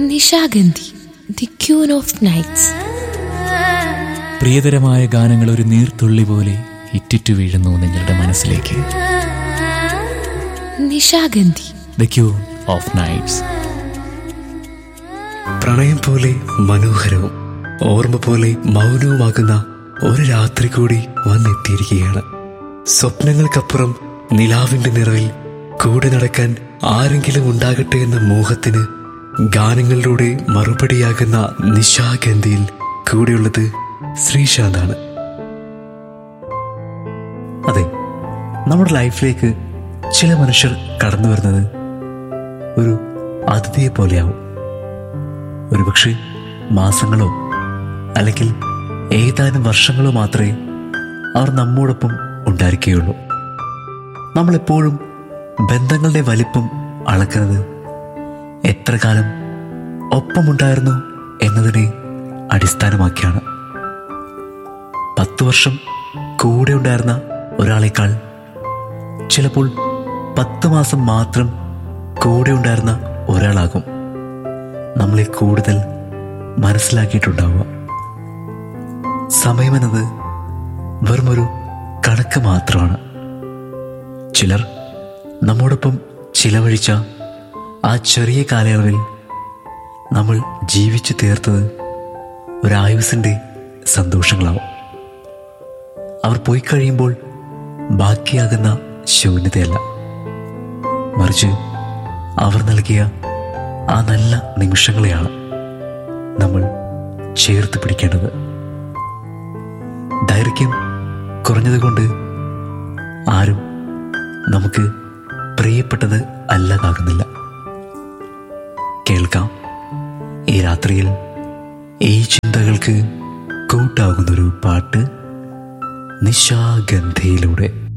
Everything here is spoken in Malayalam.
Nishagandhi the queen of nights പ്രിയതരമായ ഗാനങ്ങൾ ഒരു നീർത്തുള്ളി പോലെ ഇറ്റിറ്റു വീഴുന്നു നിങ്ങളുടെ മനസ്സിലേക്ക് Nishagandhi the queen of nights പ്രണയം പോലെ മനോഹരവും ഓർമ്മ പോലെ മൗനവുമാകുന്ന ഒരു രാത്രി കൂടി വന്നെത്തിയിരിക്കുകയാണ് സ്വപ്നങ്ങൾക്കപ്പുറം നിലാവിന്റെ നിറവിൽ കൂടെ നടക്കാൻ ആരെങ്കിലും ഉണ്ടാകട്ടെ എന്ന മോഹത്തിന് ഗാനങ്ങളിലൂടെ മറുപടിയാകുന്ന നിശാഗന്ധിയിൽ കൂടെയുള്ളത് ശ്രീശാന്താണ് അതെ നമ്മുടെ ലൈഫിലേക്ക് ചില മനുഷ്യർ കടന്നു വരുന്നത് ഒരു അതിഥിയെ പോലെയാവും ഒരുപക്ഷെ മാസങ്ങളോ അല്ലെങ്കിൽ ഏതാനും വർഷങ്ങളോ മാത്രമേ അവർ നമ്മോടൊപ്പം ഉണ്ടായിരിക്കുകയുള്ളൂ നമ്മളെപ്പോഴും ബന്ധങ്ങളുടെ വലിപ്പം അളക്കുന്നത് എത്ര കാലം ഒപ്പമുണ്ടായിരുന്നു എന്നതിനെ അടിസ്ഥാനമാക്കിയാണ് പത്ത് വർഷം കൂടെ ഉണ്ടായിരുന്ന ഒരാളെക്കാൾ ചിലപ്പോൾ പത്ത് മാസം മാത്രം കൂടെ ഉണ്ടായിരുന്ന ഒരാളാകും നമ്മളെ കൂടുതൽ മനസ്സിലാക്കിയിട്ടുണ്ടാവുക സമയമെന്നത് വെറുമൊരു കണക്ക് മാത്രമാണ് ചിലർ നമ്മോടൊപ്പം ചിലവഴിച്ച ആ ചെറിയ കാലയളവിൽ നമ്മൾ ജീവിച്ചു തീർത്തത് ഒരായുസിൻ്റെ സന്തോഷങ്ങളാവും അവർ പോയി കഴിയുമ്പോൾ ബാക്കിയാകുന്ന ശൂന്യതയല്ല മറിച്ച് അവർ നൽകിയ ആ നല്ല നിമിഷങ്ങളെയാണ് നമ്മൾ ചേർത്ത് പിടിക്കേണ്ടത് ദൈർഘ്യം കുറഞ്ഞതുകൊണ്ട് ആരും നമുക്ക് പ്രിയപ്പെട്ടത് അല്ലാതാകുന്നില്ല കേൾക്കാം ഈ രാത്രിയിൽ ഈ ചിന്തകൾക്ക് കൂട്ടാകുന്നൊരു പാട്ട് നിശാഗന്ധിയിലൂടെ